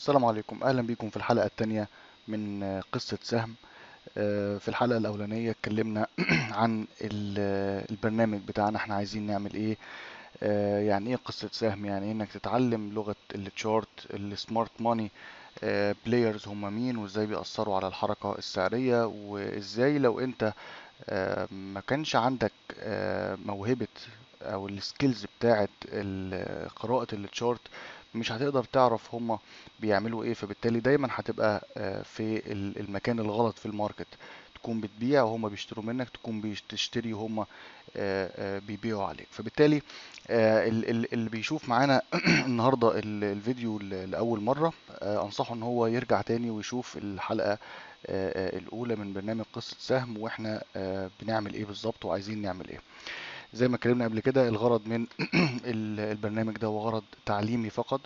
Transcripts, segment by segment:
السلام عليكم اهلا بيكم في الحلقة التانية من آه، قصة سهم آه، في الحلقة الأولانية اتكلمنا عن ال- البرنامج بتاعنا احنا عايزين نعمل ايه آه، يعني ايه قصة سهم يعني ايه انك تتعلم لغة التشارت السمارت ماني بلايرز هم مين وازاي بيأثروا على الحركة السعرية وازاي لو انت آه، ما كانش عندك آه، موهبة او السكيلز بتاعت ال- قراءة التشارت مش هتقدر تعرف هما بيعملوا ايه فبالتالي دايما هتبقى آه، في ال- المكان الغلط في الماركت تكون بتبيع وهما بيشتروا منك تكون بتشتري وهما آه، آه، بيبيعوا عليك فبالتالي آه، ال- ال- اللي بيشوف معانا النهارده ال- الفيديو ل- لأول مرة آه، أنصحه إن هو يرجع تاني ويشوف الحلقة آه، آه، الأولى من برنامج قصة سهم وإحنا آه، بنعمل إيه بالظبط وعايزين نعمل إيه زي ما اتكلمنا قبل كده الغرض من ال- البرنامج ده هو غرض تعليمي فقط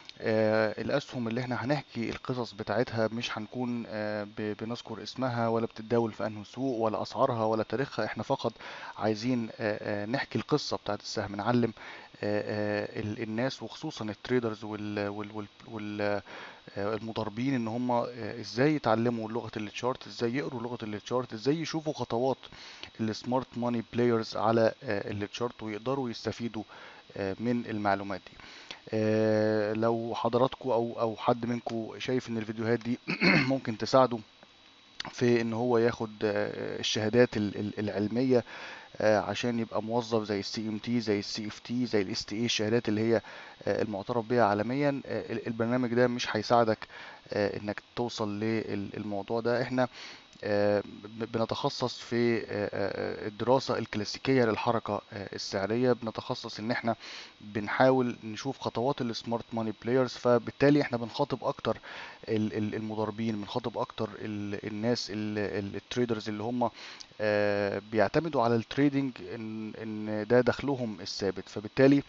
آه، الأسهم اللي احنا هنحكي القصص بتاعتها مش هنكون آه، ب- بنذكر اسمها ولا بتتداول في أنه سوق ولا أسعارها ولا تاريخها احنا فقط عايزين آه، آه، نحكي القصة بتاعت السهم نعلم آه، آه، ال- الناس وخصوصا التريدرز وال وال وال وال آه، المضاربين ان هم آه، ازاي يتعلموا لغة التشارت ازاي يقروا لغة التشارت ازاي يشوفوا خطوات السمارت ماني بلايرز على آه، التشارت ويقدروا يستفيدوا آه، من المعلومات دي آه، لو حضراتكم او او حد منكم شايف ان الفيديوهات دي ممكن تساعده في ان هو ياخد آه، الشهادات ال- ال- العلميه آه، عشان يبقى موظف زي السي ام تي زي السي اف تي زي الاس تي اي الشهادات اللي هي آه، المعترف بها عالميا آه، ال- البرنامج ده مش هيساعدك آه، انك توصل للموضوع ده احنا آه، ب- بنتخصص في آه، آه، الدراسة الكلاسيكية للحركة آه، السعرية بنتخصص ان احنا بنحاول نشوف خطوات السمارت ماني بلايرز فبالتالي احنا بنخاطب اكتر ال- ال- المضاربين بنخاطب اكتر ال- الناس التريدرز اللي هم آه، بيعتمدوا على التريدنج ان ان ده دخلهم الثابت فبالتالي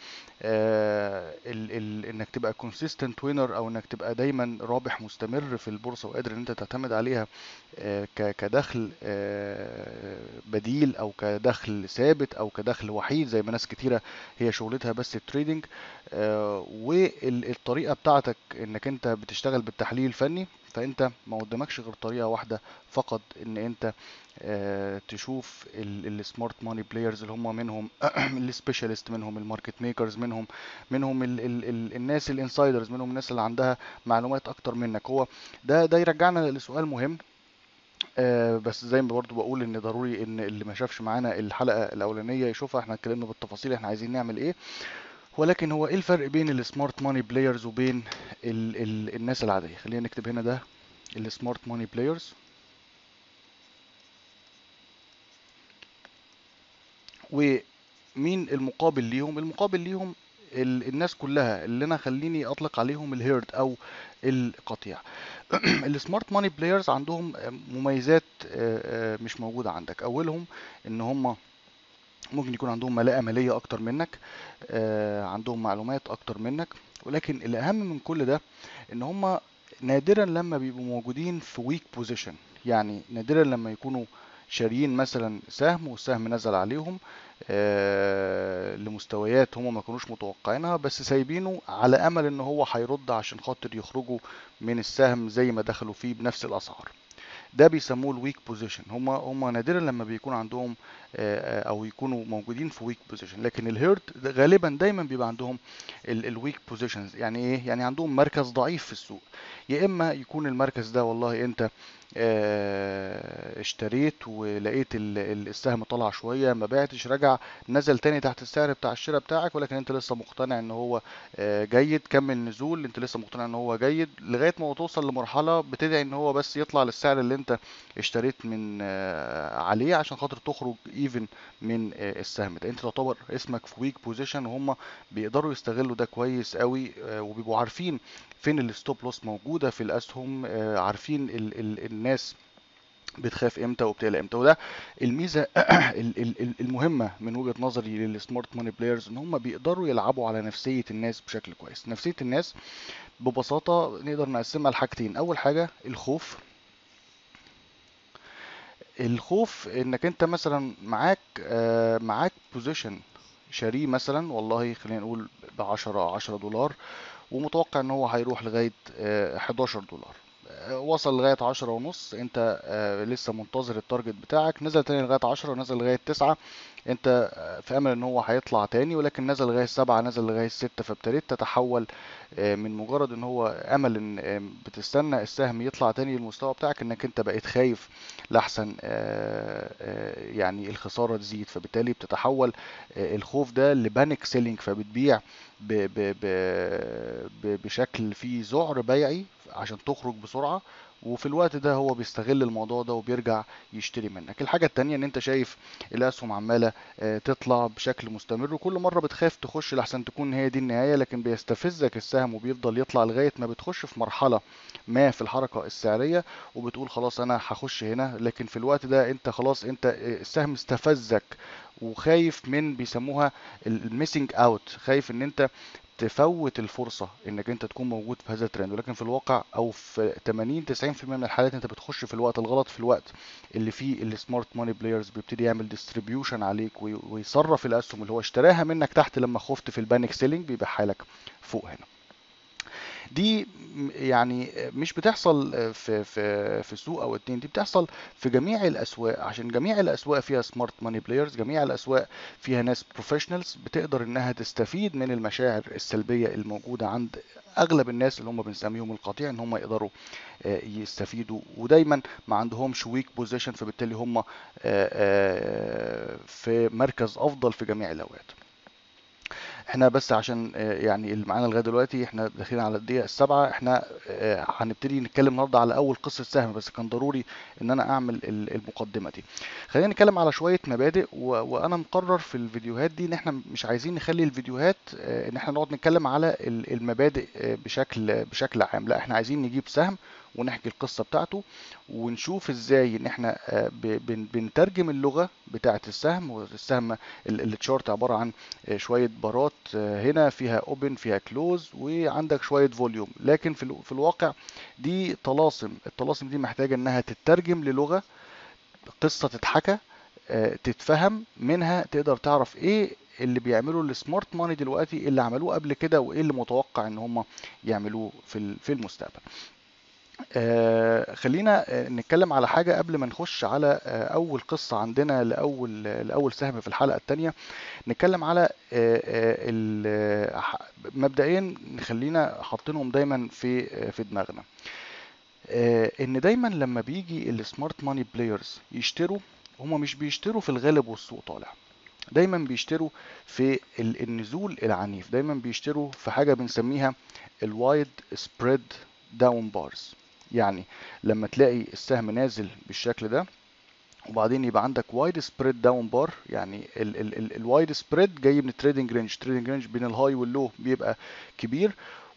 آه، ال ال انك تبقى كونسيستنت وينر او انك تبقى دايما رابح مستمر في البورصة وقادر ان انت تعتمد عليها آه، ك- كدخل آه، بديل او كدخل ثابت او كدخل وحيد زي ما ناس كتيره هي شغلتها بس التريدنج آه، والطريقه بتاعتك انك انت بتشتغل بالتحليل الفني فانت ما قدامكش غير طريقه واحده فقط ان انت آه، تشوف السمارت ماني بلايرز اللي هم منهم السبيشالست منهم الماركت ميكرز منهم منهم ال ال ال الناس الانسايدرز منهم الناس اللي عندها معلومات اكتر منك هو ده ده يرجعنا لسؤال مهم آه، بس زي ما برضو بقول ان ضروري ان اللي ما شافش معانا الحلقه الاولانيه يشوفها احنا اتكلمنا بالتفاصيل احنا عايزين نعمل ايه ولكن هو ايه الفرق بين السمارت ماني بلايرز وبين ال ال الناس العاديه خلينا نكتب هنا ده السمارت ماني بلايرز ومين المقابل ليهم المقابل ليهم ال الناس كلها اللي انا خليني اطلق عليهم الهيرد او القطيع السمارت ماني بلايرز عندهم مميزات آه، آه، مش موجودة عندك أولهم إن هم ممكن يكون عندهم ملاءة مالية أكتر منك آه، عندهم معلومات أكتر منك ولكن الأهم من كل ده إن هم نادرا لما بيبقوا موجودين في ويك بوزيشن يعني نادرا لما يكونوا شاريين مثلا سهم والسهم نزل عليهم آه، لمستويات هم ما كانوش متوقعينها بس سايبينه على امل ان هو هيرد عشان خاطر يخرجوا من السهم زي ما دخلوا فيه بنفس الاسعار ده بيسموه الويك بوزيشن هم هم نادرا لما بيكون عندهم آه، آه، او يكونوا موجودين في ويك بوزيشن لكن الهيرد غالبا دايما بيبقى عندهم الويك بوزيشنز يعني ايه يعني عندهم مركز ضعيف في السوق يا اما يكون المركز ده والله انت آه، اشتريت ولقيت ال- ال- السهم طلع شويه ما بعتش رجع نزل تاني تحت السعر بتاع الشراء بتاعك ولكن انت لسه مقتنع ان هو آه، جيد كمل نزول انت لسه مقتنع ان هو جيد لغايه ما توصل لمرحله بتدعي ان هو بس يطلع للسعر اللي انت اشتريت من آه، عليه عشان خاطر تخرج ايفن من آه، السهم ده انت تعتبر اسمك في ويك بوزيشن وهم بيقدروا يستغلوا ده كويس قوي آه، وبيبقوا عارفين فين الستوب لوس موجوده في الاسهم آه، عارفين ال ال الناس بتخاف امتى وبتقلق امتى وده الميزه ال- ال- ال- المهمه من وجهه نظري للسمارت ماني بلايرز ان هم بيقدروا يلعبوا على نفسيه الناس بشكل كويس نفسيه الناس ببساطه نقدر نقسمها لحاجتين اول حاجه الخوف الخوف انك انت مثلا معاك آه، معاك بوزيشن شاريه مثلا والله خلينا نقول ب 10 10 دولار ومتوقع ان هو هيروح لغاية آه، 11 دولار آه، وصل لغاية عشرة ونص انت آه، لسه منتظر التارجت بتاعك نزل تاني لغاية عشرة نزل لغاية تسعة انت آه، في امل ان هو هيطلع تاني ولكن نزل لغاية سبعة نزل لغاية ستة فابتديت تتحول آه، من مجرد ان هو امل ان آه، بتستنى السهم يطلع تاني للمستوى بتاعك انك انت بقيت خايف لحسن آه، آه، يعني الخسارة تزيد فبالتالي بتتحول آه، الخوف ده لبانيك سيلينج فبتبيع ب ب ب ب بشكل فيه ذعر بيعي عشان تخرج بسرعة وفي الوقت ده هو بيستغل الموضوع ده وبيرجع يشتري منك الحاجة التانية ان انت شايف الاسهم عمالة آه، تطلع بشكل مستمر وكل مرة بتخاف تخش لحسن تكون هي دي النهاية لكن بيستفزك السهم وبيفضل يطلع لغاية ما بتخش في مرحلة ما في الحركة السعرية وبتقول خلاص انا هخش هنا لكن في الوقت ده انت خلاص انت آه، السهم استفزك وخايف من بيسموها الميسنج اوت خايف ان انت تفوت الفرصة انك انت تكون موجود في هذا الترند ولكن في الواقع او في 80 90% من الحالات انت بتخش في الوقت الغلط في الوقت اللي فيه السمارت ماني بلايرز بيبتدي يعمل ديستريبيوشن عليك وي- ويصرف الاسهم اللي هو اشتراها منك تحت لما خفت في البانيك سيلينج بيبيعها لك فوق هنا دي م- يعني مش بتحصل في في في سوق او اتنين دي بتحصل في جميع الاسواق عشان جميع الاسواق فيها سمارت ماني بلايرز جميع الاسواق فيها ناس بروفيشنالز بتقدر انها تستفيد من المشاعر السلبيه الموجوده عند اغلب الناس اللي هم بنسميهم القطيع ان هم يقدروا آه، يستفيدوا ودايما ما عندهمش ويك بوزيشن فبالتالي هم آه، آه، في مركز افضل في جميع الاوقات احنا بس عشان آه، يعني اللي معانا لغايه دلوقتي احنا داخلين على الدقيقه السابعه احنا آه، هنبتدي نتكلم النهارده على اول قصه سهم بس كان ضروري ان انا اعمل ال- المقدمه دي خلينا نتكلم على شويه مبادئ و... وانا مقرر في الفيديوهات دي ان احنا مش عايزين نخلي الفيديوهات آه، ان احنا نقعد نتكلم على ال- المبادئ آه، بشكل بشكل عام لا احنا عايزين نجيب سهم ونحكي القصه بتاعته ونشوف ازاي ان احنا آه، ب- بن- بنترجم اللغه بتاعه السهم والسهم ال- التشارت عباره عن آه، شويه بارات آه، هنا فيها اوبن فيها كلوز وعندك شويه فوليوم لكن في الو- في الواقع دي طلاسم الطلاسم دي محتاجه انها تترجم للغه قصه تتحكى آه، تتفهم منها تقدر تعرف ايه اللي بيعملوا السمارت ماني دلوقتي اللي عملوه قبل كده وايه اللي متوقع ان هم يعملوه في ال- في المستقبل آه، خلينا آه، نتكلم على حاجة قبل ما نخش على آه، أول قصة عندنا لأول لأول سهم في الحلقة التانية نتكلم على آه، آه، ال- آه، ح- مبدئيا نخلينا حاطينهم دايما في آه، في دماغنا آه، ان دايما لما بيجي السمارت ماني بلايرز يشتروا هما مش بيشتروا في الغالب والسوق طالع دايما بيشتروا في ال- النزول العنيف دايما بيشتروا في حاجة بنسميها الوايد سبريد داون بارز يعني لما تلاقي السهم نازل بالشكل ده وبعدين يبقى عندك وايد سبريد داون بار يعني الوايد سبريد جاي من التريدنج رينج التريدنج رينج بين الهاي واللو بيبقى كبير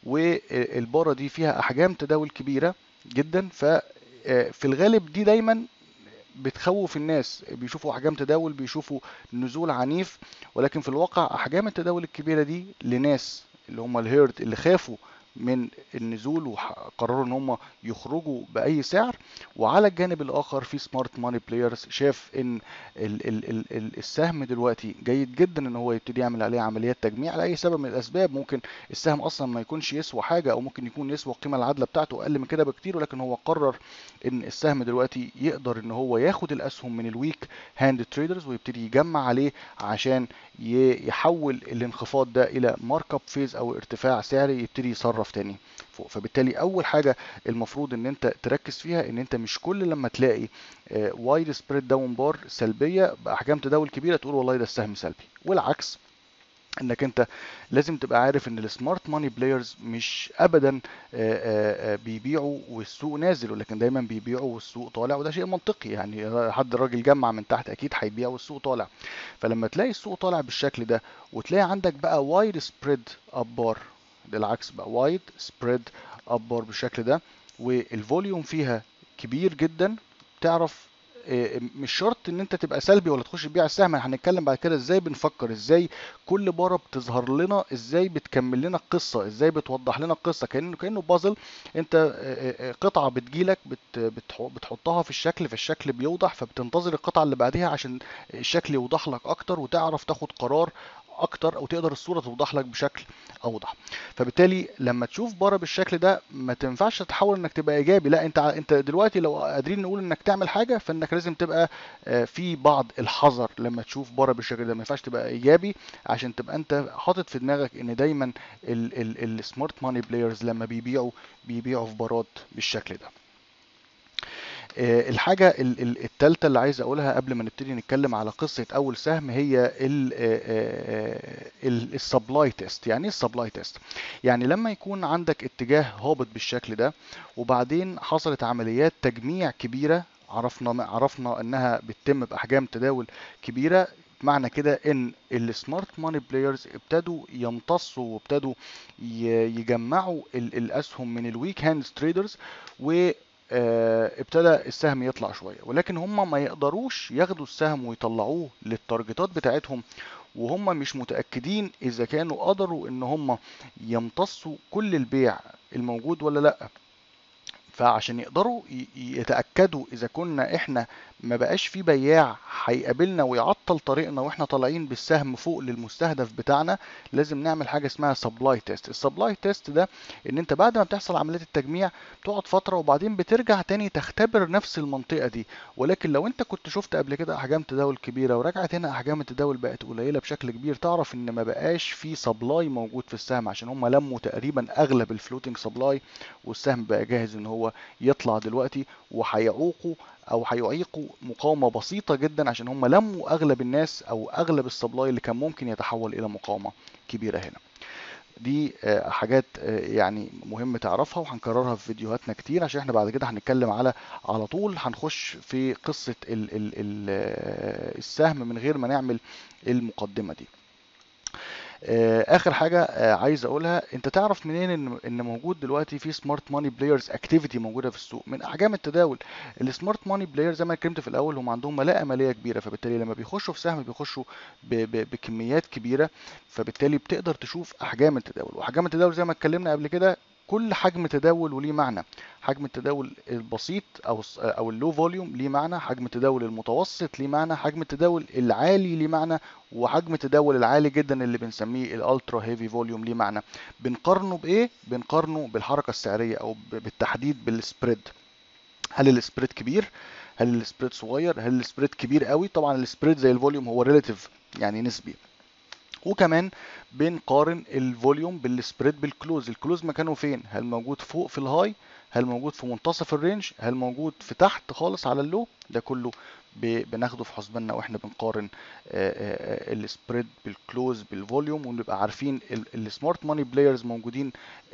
والبارة دي فيها احجام تداول كبيرة جدا ففي الغالب دي دايما بتخوف الناس بيشوفوا احجام تداول بيشوفوا نزول عنيف ولكن في الواقع احجام التداول الكبيره دي لناس اللي هم الهيرد اللي خافوا من النزول وقرروا ان هم يخرجوا باي سعر وعلى الجانب الاخر في سمارت ماني بلايرز شاف ان ال ال ال ال السهم دلوقتي جيد جدا ان هو يبتدي يعمل عليه عمليات تجميع لاي سبب من الاسباب ممكن السهم اصلا ما يكونش يسوى حاجه او ممكن يكون يسوى القيمه العادله بتاعته اقل من كده بكتير ولكن هو قرر ان السهم دلوقتي يقدر ان هو ياخد الاسهم من الويك هاند تريدرز ويبتدي يجمع عليه عشان ي- يحول الانخفاض ده الى مارك اب فيز او ارتفاع سعري يبتدي يصرف تاني فوق فبالتالي اول حاجه المفروض ان انت تركز فيها ان انت مش كل لما تلاقي وايد سبريد داون بار سلبيه باحجام تداول كبيره تقول والله ده السهم سلبي والعكس انك انت لازم تبقى عارف ان السمارت ماني بلايرز مش ابدا آه، آه، آه، بيبيعوا والسوق نازل ولكن دايما بيبيعوا والسوق طالع وده شيء منطقي يعني حد الراجل جمع من تحت اكيد هيبيع والسوق طالع فلما تلاقي السوق طالع بالشكل ده وتلاقي عندك بقى وايد سبريد اب بار بالعكس بقى وايد سبريد اب بار بالشكل ده والفوليوم فيها كبير جدا تعرف آه، مش شرط ان انت تبقى سلبي ولا تخش تبيع السهم هنتكلم بعد كده ازاي بنفكر ازاي كل باره بتظهر لنا ازاي بتكمل لنا القصه ازاي بتوضح لنا القصه كانه كانه بازل انت آه، آه، آه، قطعه بتجيلك بت بتح- بتحطها في الشكل فالشكل بيوضح فبتنتظر القطعه اللي بعديها عشان الشكل يوضح لك اكتر وتعرف تاخد قرار اكتر او تقدر الصوره توضح لك بشكل اوضح فبالتالي لما تشوف بره بالشكل ده ما تنفعش تتحول انك تبقى ايجابي لا انت انت دلوقتي لو قادرين نقول انك تعمل حاجه فانك لازم تبقى في بعض الحذر لما تشوف بره بالشكل ده ما ينفعش تبقى ايجابي عشان تبقى انت حاطط في دماغك ان دايما السمارت ماني بلايرز لما بيبيعوا بيبيعوا في بارات بالشكل ده الحاجة التالتة اللي عايز أقولها قبل ما نبتدي نتكلم على قصة أول سهم هي السبلاي تيست يعني إيه السبلاي تيست؟ يعني لما يكون عندك اتجاه هابط بالشكل ده وبعدين حصلت عمليات تجميع كبيرة عرفنا عرفنا انها بتتم باحجام تداول كبيره معنى كده ان السمارت ماني بلايرز ابتدوا يمتصوا وابتدوا يجمعوا الاسهم من الويك هاند تريدرز و ابتدى السهم يطلع شويه ولكن هم ما يقدروش ياخدوا السهم ويطلعوه للتارجتات بتاعتهم وهم مش متاكدين اذا كانوا قدروا ان هم يمتصوا كل البيع الموجود ولا لا فعشان يقدروا يتاكدوا اذا كنا احنا ما بقاش في بياع هيقابلنا ويعطل طريقنا واحنا طالعين بالسهم فوق للمستهدف بتاعنا لازم نعمل حاجه اسمها سبلاي تيست السبلاي تيست ده ان انت بعد ما بتحصل عمليه التجميع بتقعد فتره وبعدين بترجع تاني تختبر نفس المنطقه دي ولكن لو انت كنت شفت قبل كده احجام تداول كبيره ورجعت هنا احجام التداول بقت قليله بشكل كبير تعرف ان ما بقاش في سبلاي موجود في السهم عشان هم لموا تقريبا اغلب الفلوتنج سبلاي والسهم بقى جاهز ان هو يطلع دلوقتي وهيعوقوا او هيعيقوا مقاومه بسيطه جدا عشان هم لموا اغلب الناس او اغلب السبلاي اللي كان ممكن يتحول الى مقاومه كبيره هنا دي حاجات يعني مهم تعرفها وهنكررها في فيديوهاتنا كتير عشان احنا بعد كده هنتكلم على على طول هنخش في قصه ال ال ال السهم من غير ما نعمل المقدمه دي اخر حاجه عايز اقولها انت تعرف منين ان ان موجود دلوقتي في سمارت ماني بلايرز اكتيفيتي موجوده في السوق من احجام التداول السمارت ماني بلايرز زي ما اتكلمت في الاول هم عندهم ملاءه ماليه كبيره فبالتالي لما بيخشوا في سهم بيخشوا ب ب بكميات كبيره فبالتالي بتقدر تشوف احجام التداول واحجام التداول زي ما اتكلمنا قبل كده كل حجم تداول وليه معنى حجم التداول البسيط او او اللو فوليوم ليه معنى حجم التداول المتوسط ليه معنى حجم التداول العالي ليه معنى وحجم التداول العالي جدا اللي بنسميه الالترا هيفي فوليوم ليه معنى بنقارنه بايه بنقارنه بالحركه السعريه او بالتحديد بالسبريد هل السبريد كبير هل السبريد صغير هل السبريد كبير قوي طبعا السبريد زي الفوليوم هو ريلاتيف يعني نسبي وكمان بنقارن الفوليوم بالسبريد بالكلوز الكلوز مكانه فين هل موجود فوق في الهاي هل موجود في منتصف الرينج هل موجود في تحت خالص على اللو ده كله بناخده في حسباننا واحنا بنقارن السبريد بالكلوز بالفوليوم ونبقى عارفين السمارت ماني بلايرز موجودين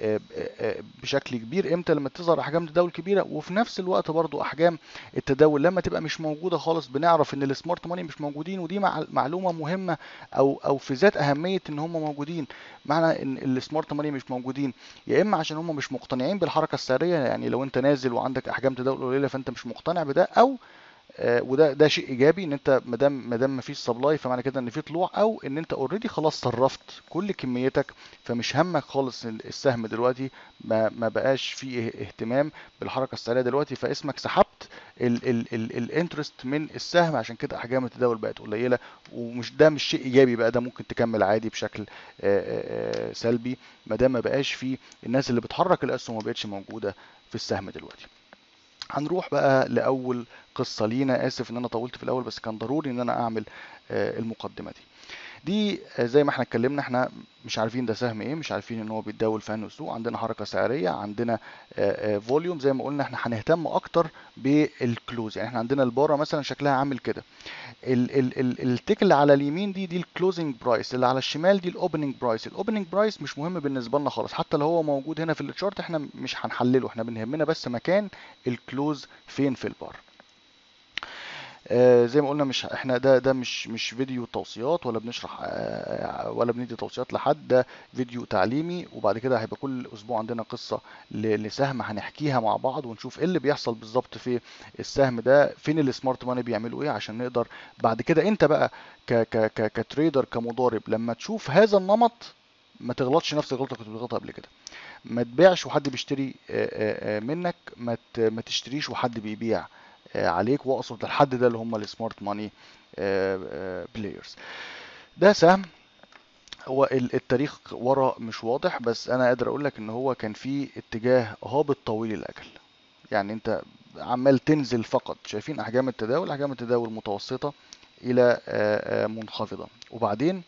بشكل كبير امتى لما تظهر احجام تداول كبيره وفي نفس الوقت برضو احجام التداول لما تبقى مش موجوده خالص بنعرف ان السمارت ماني مش موجودين ودي معلومه مهمه او او في ذات اهميه ان هم موجودين معنى ان السمارت ماني مش موجودين يا اما عشان هم مش مقتنعين بالحركه السعريه يعني لو انت نازل وعندك احجام تداول قليله فانت مش مقتنع بده او آه وده ده شيء ايجابي ان انت ما دام ما دام مفيش سبلاي فمعنى كده ان في طلوع او ان انت اوريدي خلاص صرفت كل كميتك فمش همك خالص السهم دلوقتي ما, ما بقاش فيه اهتمام بالحركه السعريه دلوقتي فاسمك سحبت الانترست من السهم عشان كده احجام التداول بقت قليله ومش ده مش شيء ايجابي بقى ده ممكن تكمل عادي بشكل آآ آآ سلبي ما دام ما بقاش فيه الناس اللي بتحرك الاسهم ما بقتش موجوده في السهم دلوقتي هنروح بقى لاول قصه لينا اسف ان انا طولت في الاول بس كان ضروري ان انا اعمل المقدمه دي دي زي ما احنا اتكلمنا احنا مش عارفين ده سهم ايه مش عارفين ان هو بيتداول في انه سوق عندنا حركه سعريه عندنا فوليوم زي ما قلنا احنا هنهتم اكتر بالكلوز يعني احنا عندنا الباره مثلا شكلها عامل كده التيك اللي على اليمين دي دي الكلوزنج برايس اللي على الشمال دي الاوبننج برايس الاوبننج برايس مش مهم بالنسبه لنا خالص حتى لو هو موجود هنا في الشارت احنا مش هنحلله احنا بنهمنا بس مكان الكلوز فين في البار آه زي ما قلنا مش احنا ده ده مش مش فيديو توصيات ولا بنشرح آه ولا بندي توصيات لحد ده فيديو تعليمي وبعد كده هيبقى كل اسبوع عندنا قصه لسهم هنحكيها مع بعض ونشوف ايه اللي بيحصل بالظبط في السهم ده فين السمارت ماني بيعملوا ايه عشان نقدر بعد كده انت بقى ك ك ك كتريدر كمضارب لما تشوف هذا النمط ما تغلطش نفس الغلطه كنت بتغلطها قبل كده ما تبيعش وحد بيشتري آه منك ما ما تشتريش وحد بيبيع عليك واقصد الحد ده اللي هم السمارت ماني بلايرز ده سهم هو ال- التاريخ ورا مش واضح بس انا قادر اقول لك ان هو كان في اتجاه هابط طويل الاجل يعني انت عمال تنزل فقط شايفين احجام التداول احجام التداول متوسطة الى آه، آه، منخفضة وبعدين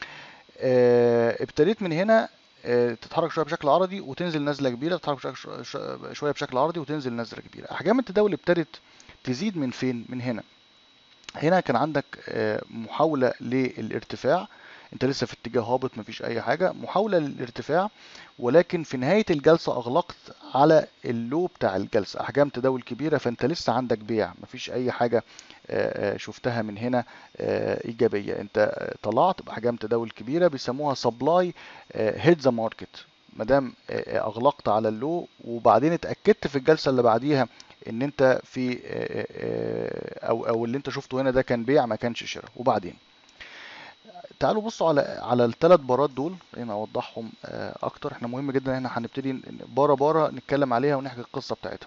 آه، ابتديت من هنا آه، تتحرك شويه بشكل عرضي وتنزل نزله كبيره تتحرك شويه شوية- شويه بشكل عرضي وتنزل نزله كبيره احجام التداول ابتدت تزيد من فين من هنا هنا كان عندك آه، محاولة للارتفاع انت لسه في اتجاه هابط مفيش اي حاجة محاولة للارتفاع ولكن في نهاية الجلسة اغلقت على اللو بتاع الجلسة احجام تداول كبيرة فانت لسه عندك بيع مفيش اي حاجة آه، آه، شفتها من هنا آه، ايجابية انت آه، طلعت باحجام تداول كبيرة بيسموها سبلاي هيد ذا ماركت مادام آه، آه، اغلقت على اللو وبعدين اتاكدت في الجلسه اللي بعديها ان انت في آه، آه، او او اللي انت شفته هنا ده كان بيع ما كانش شراء وبعدين تعالوا بصوا على على الثلاث بارات دول خلينا اوضحهم آه، اكتر احنا مهم جدا ان احنا هنبتدي بارة بارة نتكلم عليها ونحكي القصة بتاعتها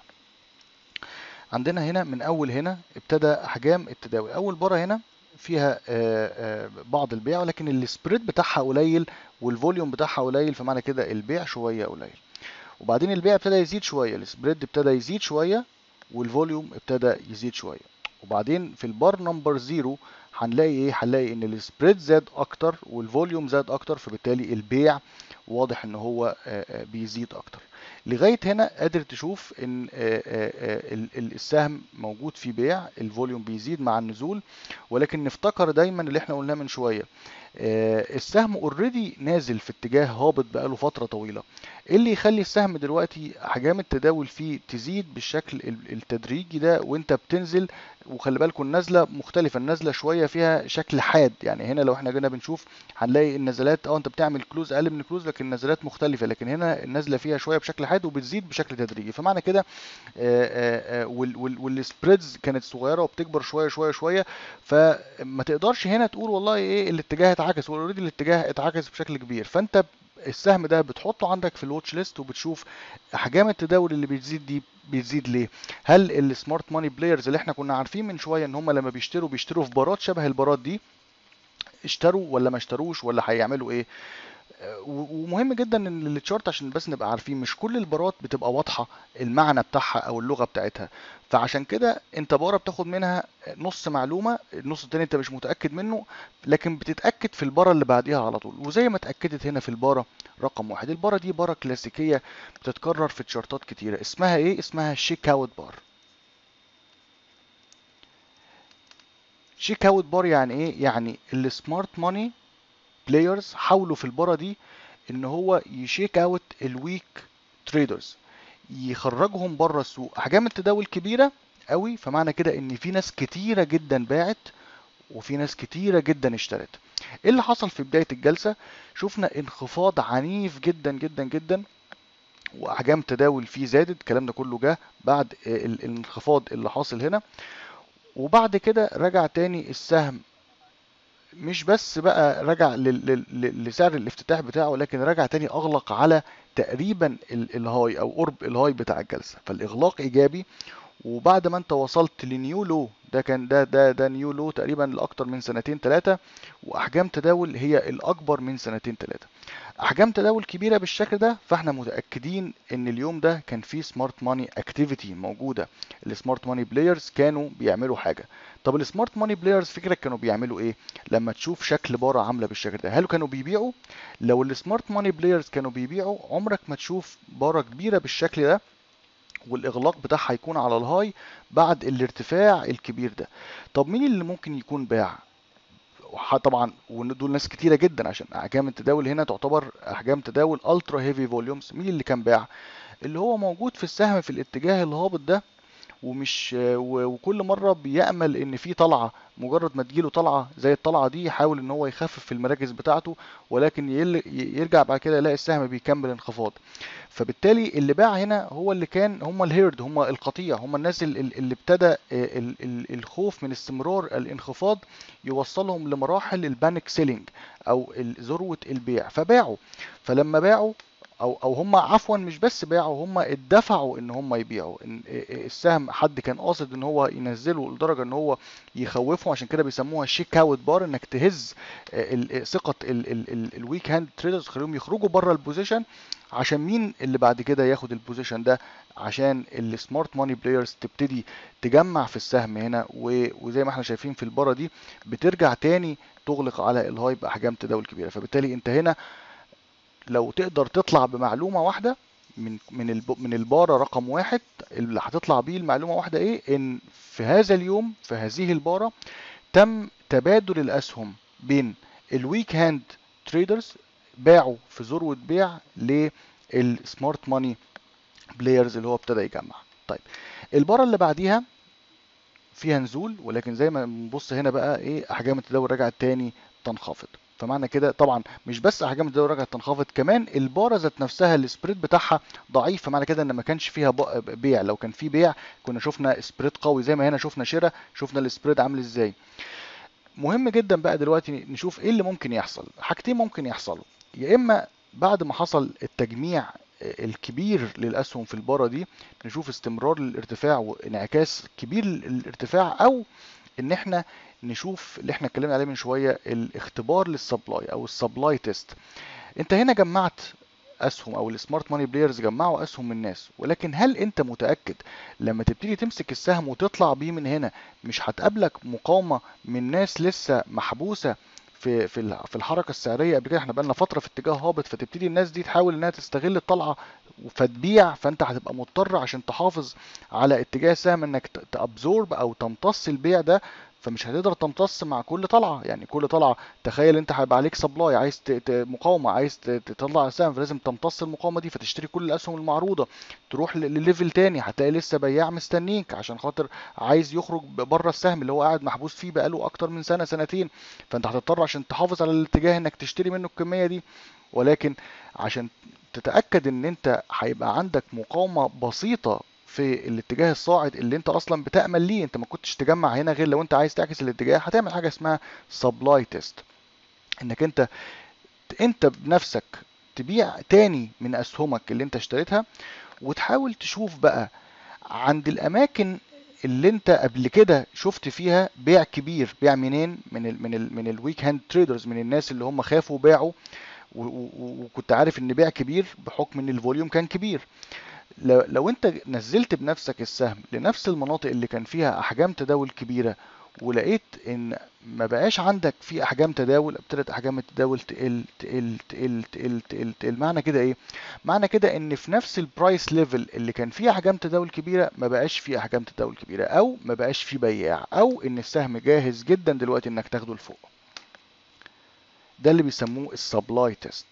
عندنا هنا من اول هنا ابتدى احجام التداول اول بارة هنا فيها آه، آه، بعض البيع ولكن السبريد بتاعها قليل والفوليوم بتاعها قليل فمعنى كده البيع شوية قليل وبعدين البيع ابتدى يزيد شوية السبريد ابتدى يزيد شوية والفوليوم ابتدى يزيد شوية وبعدين في البار نمبر زيرو هنلاقي ايه هنلاقي ان السبريد زاد اكتر والفوليوم زاد اكتر فبالتالي البيع واضح ان هو آه، آه، بيزيد اكتر لغايه هنا قادر تشوف ان آه، آه، آه، ال- ال- السهم موجود فيه بيع الفوليوم بيزيد مع النزول ولكن نفتكر دايما اللي احنا قلناه من شويه آه، السهم اوريدي نازل في اتجاه هابط بقاله فتره طويله ايه اللي يخلي السهم دلوقتي احجام التداول فيه تزيد بالشكل ال- التدريجي ده وانت بتنزل وخلي بالكم النزله مختلفه النزله شويه فيها شكل حاد يعني هنا لو احنا جينا بنشوف هنلاقي النزلات اه انت بتعمل كلوز اقل من الكلوز لكن النزلات مختلفه لكن هنا النزله فيها شويه بشكل حاد وبتزيد بشكل تدريجي فمعنى كده آه، آه، آه، وال- وال- والسبريدز كانت صغيره وبتكبر شويه شويه شويه فما تقدرش هنا تقول والله ايه الاتجاه اتعكس اوريدي الاتجاه اتعكس بشكل كبير فانت السهم ده بتحطه عندك في الواتش ليست وبتشوف احجام التداول اللي بتزيد دي بتزيد ليه هل السمارت ماني بلايرز اللي احنا كنا عارفين من شويه ان هم لما بيشتروا بيشتروا في بارات شبه البارات دي اشتروا ولا ما اشتروش ولا هيعملوا ايه و- ومهم جدا ان التشارت عشان بس نبقى عارفين مش كل البارات بتبقى واضحه المعنى بتاعها او اللغه بتاعتها فعشان كده انت باره بتاخد منها نص معلومه النص التاني انت مش متاكد منه لكن بتتاكد في الباره اللي بعديها على طول وزي ما اتاكدت هنا في الباره رقم واحد الباره دي باره كلاسيكيه بتتكرر في تشارتات كتيره اسمها ايه اسمها شيك اوت بار شيك اوت بار يعني ايه يعني السمارت ماني بلايرز حاولوا في البارة دي ان هو يشيك اوت الويك تريدرز يخرجهم بره السوق احجام التداول كبيرة قوي فمعنى كده ان في ناس كتيرة جدا باعت وفي ناس كتيرة جدا اشترت ايه اللي حصل في بداية الجلسة شفنا انخفاض عنيف جدا جدا جدا واحجام تداول فيه زادت الكلام ده كله جه بعد ال- الانخفاض اللي حاصل هنا وبعد كده رجع تاني السهم مش بس بقى رجع لل- لل- لل- لسعر الافتتاح بتاعه لكن رجع تاني اغلق على تقريبا ال- الهاي او قرب الهاي بتاع الجلسه فالاغلاق ايجابي وبعد ما انت وصلت لنيو لو ده كان ده ده ده نيو لو تقريبا لاكتر من سنتين ثلاثه واحجام تداول هي الاكبر من سنتين ثلاثه احجام تداول كبيره بالشكل ده فاحنا متاكدين ان اليوم ده كان فيه سمارت ماني اكتيفيتي موجوده السمارت ماني بلايرز كانوا بيعملوا حاجه طب السمارت ماني بلايرز فكرك كانوا بيعملوا ايه لما تشوف شكل بارة عامله بالشكل ده هل كانوا بيبيعوا لو السمارت ماني بلايرز كانوا بيبيعوا عمرك ما تشوف بارة كبيره بالشكل ده والاغلاق بتاعها يكون على الهاي بعد الارتفاع الكبير ده طب مين اللي ممكن يكون باع وح- طبعا ودول ناس كتيره جدا عشان احجام التداول هنا تعتبر احجام تداول الترا هيفي فوليومز مين اللي كان باع اللي هو موجود في السهم في الاتجاه الهابط ده ومش و- وكل مره بيامل ان في طلعه مجرد ما تجيله طلعه زي الطلعه دي يحاول ان هو يخفف في المراكز بتاعته ولكن يل- يرجع بعد كده يلاقي السهم بيكمل انخفاض فبالتالي اللي باع هنا هو اللي كان هم الهيرد هم القطيع هم الناس ال- ال- اللي ابتدى ال- ال- الخوف من استمرار الانخفاض يوصلهم لمراحل البانيك سيلينج او ال- ذروه البيع فباعوا فلما باعوا او او هم عفوا مش بس باعوا هم اتدفعوا ان هم يبيعوا إن السهم حد كان قاصد ان هو ينزله لدرجه ان هو يخوفهم عشان كده بيسموها شيك اوت بار انك تهز ال- ثقه الويك هاند تريدرز تخليهم يخرجوا بره البوزيشن عشان مين اللي بعد كده ياخد البوزيشن ده عشان السمارت ماني بلايرز تبتدي تجمع في السهم هنا و- وزي ما احنا شايفين في البارة دي بترجع تاني تغلق على الهاي باحجام تداول كبيره فبالتالي انت هنا لو تقدر تطلع بمعلومه واحده من من الب- من الباره رقم واحد اللي هتطلع بيه المعلومه واحده ايه ان في هذا اليوم في هذه الباره تم تبادل الاسهم بين الويك هاند تريدرز باعوا في ذروه بيع للسمارت ماني بلايرز اللي هو ابتدى يجمع طيب الباره اللي بعديها فيها نزول ولكن زي ما بنبص هنا بقى ايه احجام التداول رجعت تاني تنخفض فمعنى كده طبعا مش بس احجام التداول رجعت تنخفض كمان الباره ذات نفسها السبريد بتاعها ضعيف فمعنى كده ان ما كانش فيها ب- بيع لو كان في بيع كنا شفنا سبريد قوي زي ما هنا شفنا شراء شفنا السبريد عامل ازاي مهم جدا بقى دلوقتي نشوف ايه اللي ممكن يحصل حاجتين ممكن يحصلوا يا اما بعد ما حصل التجميع الكبير للاسهم في الباره دي نشوف استمرار للارتفاع وانعكاس كبير للارتفاع او ان احنا نشوف اللي احنا اتكلمنا عليه من شويه الاختبار للسبلاي او السبلاي تيست انت هنا جمعت اسهم او السمارت ماني بلايرز جمعوا اسهم من الناس ولكن هل انت متاكد لما تبتدي تمسك السهم وتطلع بيه من هنا مش هتقابلك مقاومه من ناس لسه محبوسه في في ال- في الحركه السعريه قبل كده احنا بقالنا فتره في اتجاه هابط فتبتدي الناس دي تحاول انها تستغل الطلعه فتبيع فانت هتبقى مضطر عشان تحافظ على اتجاه السهم انك تابزورب او تمتص البيع ده فمش هتقدر تمتص مع كل طلعه يعني كل طلعه تخيل انت هيبقى عليك سبلاي عايز ت- ت- مقاومه عايز ت- تطلع السهم فلازم تمتص المقاومه دي فتشتري كل الاسهم المعروضه تروح ل- لليفل تاني هتلاقي لسه بياع مستنيك عشان خاطر عايز يخرج بره السهم اللي هو قاعد محبوس فيه بقاله اكتر من سنه سنتين فانت هتضطر عشان تحافظ على الاتجاه انك تشتري منه الكميه دي ولكن عشان تتاكد ان انت هيبقى عندك مقاومه بسيطه في الاتجاه الصاعد اللي انت اصلا بتامل ليه انت ما كنتش تجمع هنا غير لو انت عايز تعكس الاتجاه هتعمل حاجه اسمها سبلاي تيست انك انت انت بنفسك تبيع تاني من اسهمك اللي انت اشتريتها وتحاول تشوف بقى عند الاماكن اللي انت قبل كده شفت فيها بيع كبير بيع منين من ال من ال من الويك هاند تريدرز من الناس اللي هم خافوا باعوا و- و- و- وكنت عارف ان بيع كبير بحكم ان الفوليوم كان كبير لو, لو انت نزلت بنفسك السهم لنفس المناطق اللي كان فيها احجام تداول كبيره ولقيت ان ما بقاش عندك في احجام تداول ابتدت احجام التداول تقل تقل تقل تقل تقل تقل معنى كده ايه معنى كده ان في نفس البرايس ليفل اللي كان فيه احجام تداول كبيره ما بقاش فيه احجام تداول كبيره او ما بقاش فيه بياع او ان السهم جاهز جدا دلوقتي انك تاخده لفوق ده اللي بيسموه السبلاي تيست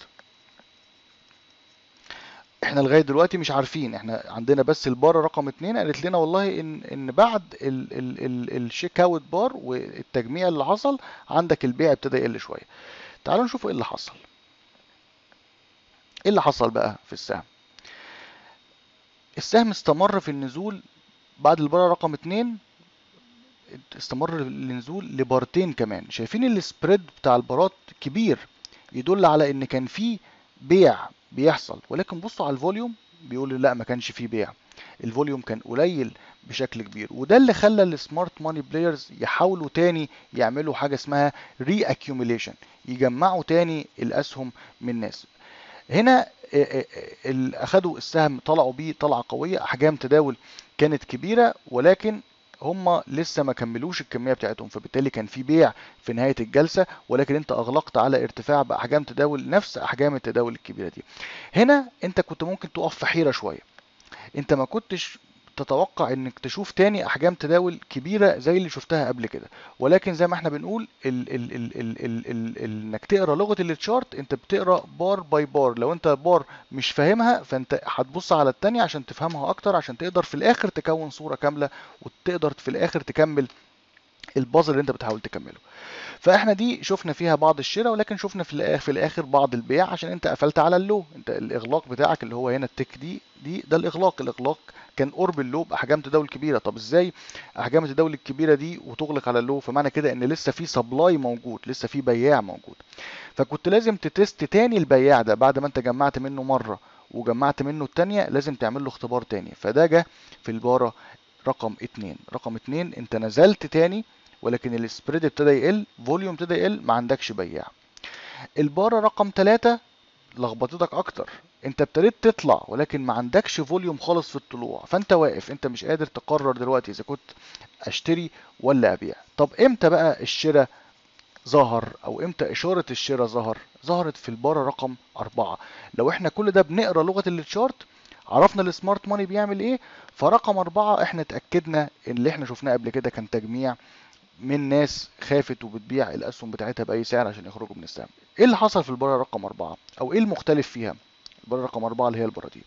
احنا لغايه دلوقتي مش عارفين احنا عندنا بس البار رقم اتنين قالت لنا والله ان ان بعد ال ال ال الشيك اوت بار والتجميع اللي حصل عندك البيع ابتدى يقل شويه تعالوا نشوف ايه اللي حصل ايه اللي حصل بقى في السهم السهم استمر في النزول بعد البار رقم اتنين استمر النزول لبارتين كمان شايفين السبريد بتاع البارات كبير يدل على ان كان في بيع بيحصل ولكن بصوا على الفوليوم بيقول لا ما كانش فيه بيع الفوليوم كان قليل بشكل كبير وده اللي خلى السمارت ماني بلايرز يحاولوا تاني يعملوا حاجه اسمها ري اكيوميليشن يجمعوا تاني الاسهم من الناس هنا اخدوا السهم طلعوا بيه طلعه قويه احجام تداول كانت كبيره ولكن هم لسه ما كملوش الكميه بتاعتهم فبالتالي كان في بيع في نهايه الجلسه ولكن انت اغلقت على ارتفاع باحجام تداول نفس احجام التداول الكبيره دي هنا انت كنت ممكن تقف في حيره شويه انت ما كنتش تتوقع انك تشوف تاني احجام تداول كبيره زي اللي شفتها قبل كده ولكن زي ما احنا بنقول ال ال ال ال ال ال ال انك تقرا لغه التشارت انت بتقرا بار باي بار لو انت بار مش فاهمها فانت هتبص على التانية عشان تفهمها اكتر عشان تقدر في الاخر تكون صوره كامله وتقدر في الاخر تكمل البازل اللي انت بتحاول تكمله فاحنا دي شفنا فيها بعض الشراء ولكن شفنا في الاخر في الاخر بعض البيع عشان انت قفلت على اللو انت الاغلاق بتاعك اللي هو هنا التك دي دي ده الاغلاق الاغلاق كان قرب اللو باحجام تداول كبيره طب ازاي احجام التداول الكبيره دي وتغلق على اللو فمعنى كده ان لسه في سبلاي موجود لسه في بياع موجود فكنت لازم تتست تاني البياع ده بعد ما انت جمعت منه مره وجمعت منه التانية لازم تعمل له اختبار تاني فده جه في البارة رقم اتنين رقم اتنين انت نزلت تاني ولكن السبريد ابتدى يقل فوليوم ابتدى يقل ما عندكش بياع البارة رقم تلاتة لخبطتك اكتر انت ابتديت تطلع ولكن ما عندكش فوليوم خالص في الطلوع فانت واقف انت مش قادر تقرر دلوقتي اذا كنت اشتري ولا ابيع طب امتى بقى الشراء ظهر او امتى اشارة الشراء ظهر ظهرت في البارة رقم أربعة لو احنا كل ده بنقرا لغة التشارت عرفنا السمارت ماني بيعمل ايه فرقم أربعة احنا اتأكدنا ان اللي احنا شفناه قبل كده كان تجميع من ناس خافت وبتبيع الاسهم بتاعتها باي سعر عشان يخرجوا من السهم ايه اللي حصل في البارة رقم أربعة او ايه المختلف فيها البارة رقم أربعة اللي هي البارة دي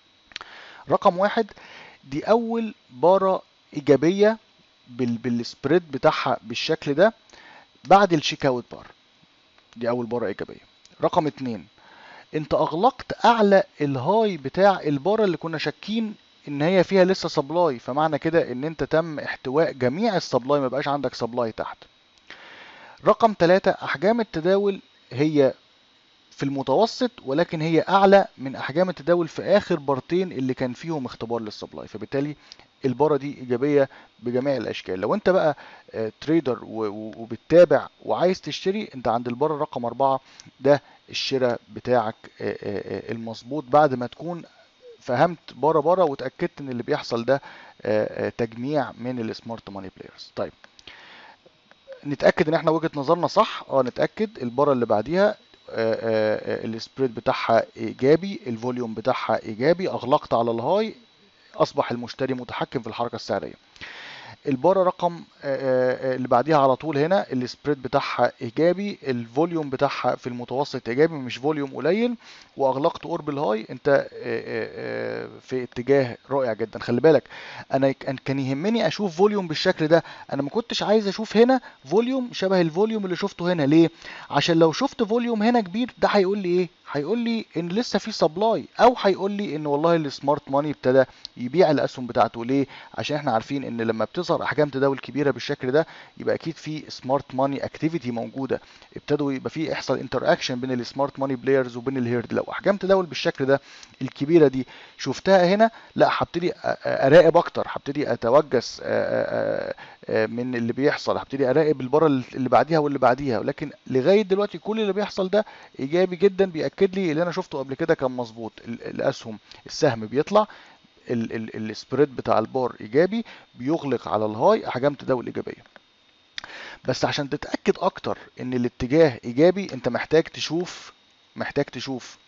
رقم واحد دي اول بارة ايجابية بال بالسبريد بتاعها بالشكل ده بعد الشيك اوت بار دي اول بارة ايجابية رقم اتنين انت اغلقت اعلى الهاي بتاع البارة اللي كنا شاكين ان هي فيها لسه سبلاي فمعنى كده ان انت تم احتواء جميع السبلاي ما بقاش عندك سبلاي تحت رقم ثلاثة احجام التداول هي في المتوسط ولكن هي اعلى من احجام التداول في اخر بارتين اللي كان فيهم اختبار للسبلاي فبالتالي البارة دي ايجابية بجميع الاشكال لو انت بقى تريدر وبتتابع وعايز تشتري انت عند البارة رقم اربعة ده الشراء بتاعك المظبوط بعد ما تكون فهمت بره بره وتاكدت ان اللي بيحصل ده تجميع من السمارت ماني بلايرز طيب نتاكد ان احنا وجهه نظرنا صح اه نتاكد البره اللي بعديها السبريد بتاعها ايجابي الفوليوم بتاعها ايجابي اغلقت على الهاي اصبح المشتري متحكم في الحركه السعريه البارة رقم اللي بعديها على طول هنا السبريد بتاعها ايجابي الفوليوم بتاعها في المتوسط ايجابي مش فوليوم قليل واغلقت قرب الهاي انت في اتجاه رائع جدا خلي بالك انا كان يهمني اشوف فوليوم بالشكل ده انا ما كنتش عايز اشوف هنا فوليوم شبه الفوليوم اللي شفته هنا ليه عشان لو شفت فوليوم هنا كبير ده هيقول لي ايه هيقول لي ان لسه في سبلاي او هيقول لي ان والله السمارت ماني ابتدى يبيع الاسهم بتاعته ليه عشان احنا عارفين ان لما بتظهر احجام تداول كبيره بالشكل ده يبقى اكيد في سمارت ماني اكتيفيتي موجوده ابتدوا يبقى في يحصل انتر اكشن بين السمارت ماني بلايرز وبين الهيرد لو احجام تداول بالشكل ده الكبيره دي شفتها هنا لا هبتدي اراقب اكتر هبتدي اتوجس من اللي بيحصل هبتدي اراقب البره اللي بعديها واللي بعديها ولكن لغايه دلوقتي كل اللي بيحصل ده ايجابي جدا بياكد لي اللي انا شفته قبل كده كان مظبوط الاسهم السهم بيطلع السبريد بتاع البار ايجابي بيغلق على الهاي احجام تداول ايجابيه بس عشان تتاكد اكتر ان الاتجاه ايجابي انت محتاج تشوف محتاج تشوف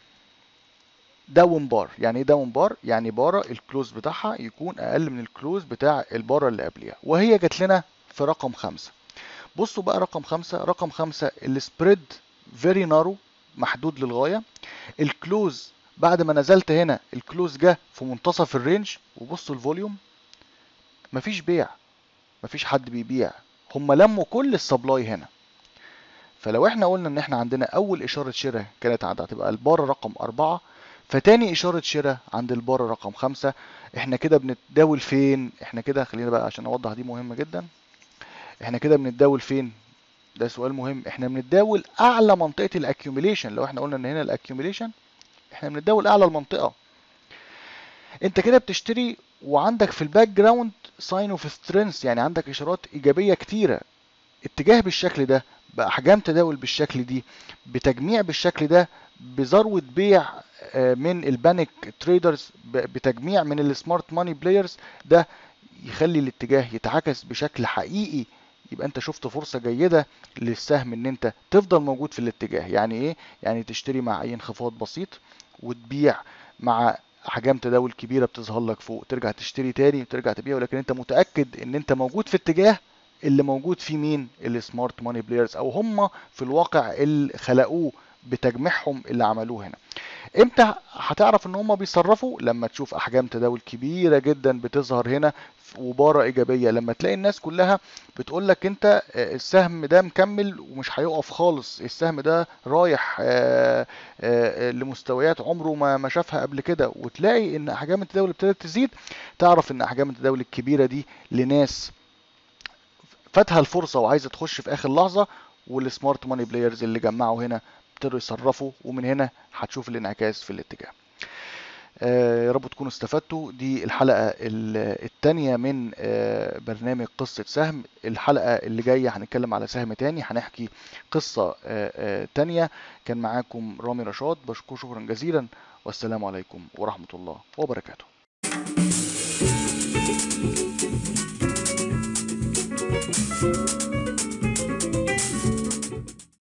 داون بار يعني ايه داون بار يعني بارة الكلوز بتاعها يكون اقل من الكلوز بتاع البارة اللي قبلها وهي جات لنا في رقم خمسة بصوا بقى رقم خمسة رقم خمسة السبريد فيري نارو محدود للغاية الكلوز بعد ما نزلت هنا الكلوز جه في منتصف الرينج وبصوا الفوليوم مفيش بيع مفيش حد بيبيع هم لموا كل السبلاي هنا فلو احنا قلنا ان احنا عندنا اول اشارة شراء كانت هتبقى البارة رقم اربعة فتاني اشارة شراء عند البارة رقم خمسة احنا كده بنتداول فين احنا كده خلينا بقى عشان اوضح دي مهمة جدا احنا كده بنتداول فين ده سؤال مهم احنا بنتداول اعلى منطقة الاكيوميليشن لو احنا قلنا ان هنا الاكيوميليشن احنا بنتداول اعلى المنطقة انت كده بتشتري وعندك في الباك جراوند ساين اوف سترينث يعني عندك اشارات ايجابية كتيرة اتجاه بالشكل ده باحجام تداول بالشكل دي بتجميع بالشكل ده بذروة بيع من البانيك تريدرز بتجميع من السمارت ماني بلايرز ده يخلي الاتجاه يتعكس بشكل حقيقي يبقى انت شفت فرصة جيدة للسهم ان انت تفضل موجود في الاتجاه يعني ايه يعني تشتري مع اي انخفاض بسيط وتبيع مع احجام تداول كبيرة بتظهر لك فوق ترجع تشتري تاني وترجع تبيع ولكن انت متأكد ان انت موجود في اتجاه اللي موجود فيه مين السمارت ماني بلايرز او هم في الواقع اللي خلقوه بتجميعهم اللي عملوه هنا امتى هتعرف ان هم بيصرفوا لما تشوف احجام تداول كبيره جدا بتظهر هنا وباره ايجابيه لما تلاقي الناس كلها بتقول لك انت السهم ده مكمل ومش هيقف خالص السهم ده رايح لمستويات عمره ما شافها قبل كده وتلاقي ان احجام التداول ابتدت تزيد تعرف ان احجام التداول الكبيره دي لناس فاتها الفرصه وعايزه تخش في اخر لحظه والسمارت ماني بلايرز اللي جمعوا هنا ابتدوا يصرفوا ومن هنا هتشوف الانعكاس في الاتجاه آه، يا رب تكونوا استفدتوا دي الحلقة ال- التانية من آه، برنامج قصة سهم الحلقة اللي جاية هنتكلم على سهم تاني هنحكي قصة آه، آه، تانية كان معاكم رامي رشاد بشكر شكرا جزيلا والسلام عليكم ورحمة الله وبركاته Thank you.